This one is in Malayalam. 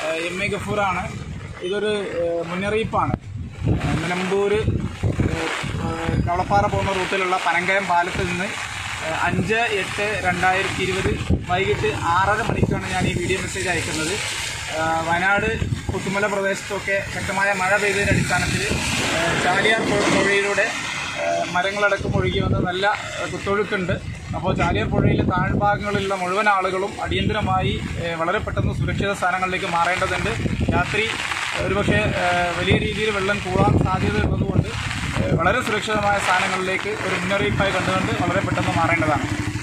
എം എ ഗഫൂറാണ് ഇതൊരു ഏഹ്, മുന്നറിയിപ്പാണ് ഏഹ്, നിലമ്പൂർ ഏഹ്, ഏഹ്, കവളപ്പാറ പോകുന്ന റൂട്ടിലുള്ള പനങ്കയം പാലത്ത് നിന്ന് ഏഹ്, അഞ്ച് എട്ട് രണ്ടായിരത്തി ഇരുപത് വൈകിട്ട് ആറര മണിക്കാണ് ഞാൻ ഈ വീഡിയോ മെസ്സേജ് അയക്കുന്നത് ഏഹ്, വയനാട് പുത്തുമല പ്രദേശത്തൊക്കെ ശക്തമായ മഴ പെയ്തതിൻ്റെ അടിസ്ഥാനത്തിൽ ഏഹ്, ചാലിയാർ പുഴ- പുഴയിലൂടെ ഏഹ്, മരങ്ങളടക്കം ഒഴുകി വന്ന് നല്ല ഏഹ്, കുത്തൊഴുക്കുണ്ട് അപ്പോൾ ചാലിയാർ പുഴയിലെ താഴ്ഭാഗങ്ങളിലുള്ള മുഴുവൻ ആളുകളും അടിയന്തരമായി ഏഹ്, വളരെ പെട്ടെന്ന് സുരക്ഷിത സ്ഥാനങ്ങളിലേക്ക് മാറേണ്ടതുണ്ട് രാത്രി ഒരുപക്ഷെ ഏഹ്, വലിയ രീതിയിൽ വെള്ളം കൂടാൻ സാധ്യത ഉള്ളതുകൊണ്ട് ഏഹ്, വളരെ സുരക്ഷിതമായ സ്ഥാനങ്ങളിലേക്ക് ഒരു മുന്നറിയിപ്പായി കണ്ടുകൊണ്ട് വളരെ പെട്ടെന്ന് മാറേണ്ടതാണ്